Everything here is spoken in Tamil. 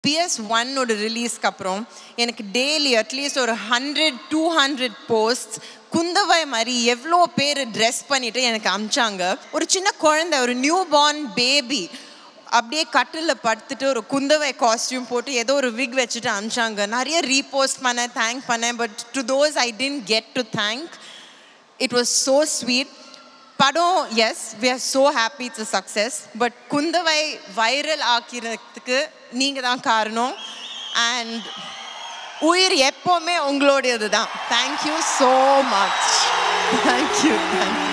பிஎஸ் ஒன்னோட ரிலீஸ்க்கு அப்புறம் எனக்கு டெய்லி அட்லீஸ்ட் ஒரு hundred two hundred post Kundavai மாதிரி எவ்வளோ பேர் ட்ரெஸ் பண்ணிட்டு எனக்கு அமிச்சாங்க ஒரு சின்ன குழந்தை ஒரு நியூ பார்ன் பேபி அப்படியே கட்டிலில் படுத்துட்டு ஒரு குந்தவை காஸ்டியூம் போட்டு ஏதோ ஒரு விக் வச்சுட்டு அமிச்சாங்க நிறைய ரீபோஸ்ட் பண்ணேன் தேங்க் பண்ணேன் but to those I didn't get to thank it was so sweet படம் yes we are so happy it's success but Kundavai viral ஆக்கிறதுக்கு நீங்கள் தான் காரணம் அண்ட் உயிர் எப்போவுமே உங்களுடையது தான் thank you so much thank you thank you